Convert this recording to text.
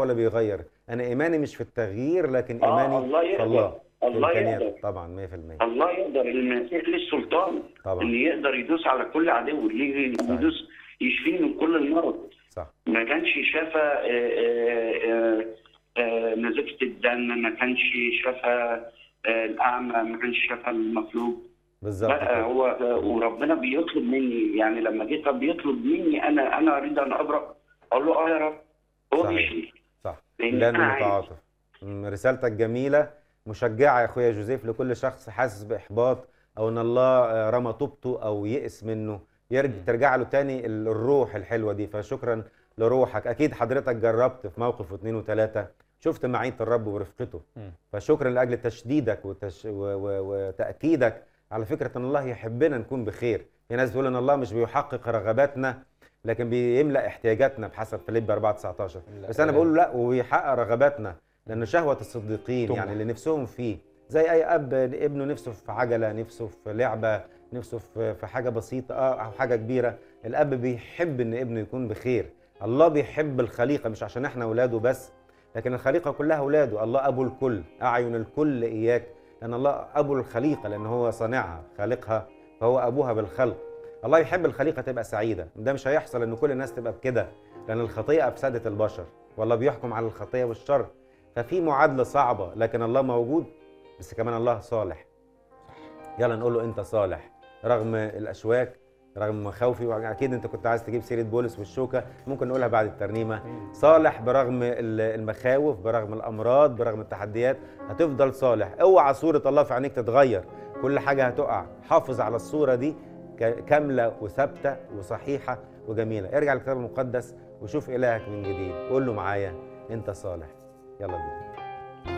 ولا بيغير انا ايماني مش في التغيير لكن آه ايماني الله في يقدر الله في الله امكانياته يقدر طبعا 100% الله يقدر المسيح ليه السلطان طبعا ان يقدر يدوس على كل عدو ليه يدوس يشفيه من كل المرض صح ما كانش شافى آه، آه، آه، آه، نزفة الدم ما كانش شافى آه، الأعمى ما كانش شافى المفلوج بالظبط لا كده هو آه، وربنا بيطلب مني يعني لما جه طب بيطلب مني أنا أنا أريد أن أبرأ أقول له أه يا رب هو صحيح. بيشفي صح لأن لانه أنا عايز متعاطف أمم، رسالتك جميله مشجعه يا اخويا جوزيف لكل شخص حاسس باحباط او ان الله آه، رمى طوبته او يئس منه يرجع ترجع له تاني ال- الروح الحلوه دي فشكرا لروحك اكيد حضرتك جربت في موقف واثنين وثلاثه شفت معيه الرب ورفقته مم. فشكرا لاجل تشديدك وتش... و... و... وتاكيدك على فكره ان الله يحبنا نكون بخير في ناس بتقول ان الله مش بيحقق رغباتنا لكن بيملا احتياجاتنا بحسب فيليب 4 19 لا، بس انا لا. بقول له لا وبيحقق رغباتنا لانه شهوه الصديقين طبعا. يعني اللي نفسهم فيه زي اي اب ابنه نفسه في عجله نفسه في لعبه نفسه في في حاجه بسيطه اه او حاجه كبيره الاب بيحب ان ابنه يكون بخير الله بيحب الخليقه مش عشان احنا اولاده بس لكن الخليقه كلها اولاده الله ابو الكل اعين الكل اياك لان الله ابو الخليقه لان هو صانعها خالقها فهو ابوها بالخلق الله يحب الخليقه تبقى سعيده ده مش هيحصل ان كل الناس تبقى بكده لان الخطيئه افسدت البشر والله بيحكم على الخطيه والشر ففي معادله صعبه لكن الله موجود بس كمان الله صالح يلا نقول له انت صالح رغم الاشواك رغم مخاوفي واكيد انت كنت عايز تجيب سيره بولس والشوكه ممكن نقولها بعد الترنيمه صالح برغم ال- المخاوف برغم الامراض برغم التحديات هتفضل صالح اوعى صوره الله في عينيك تتغير كل حاجه هتقع حافظ على الصوره دي ك- كامله وثابته وصحيحه وجميله ارجع للكتاب المقدس وشوف الهك من جديد قول له معايا انت صالح يلا بينا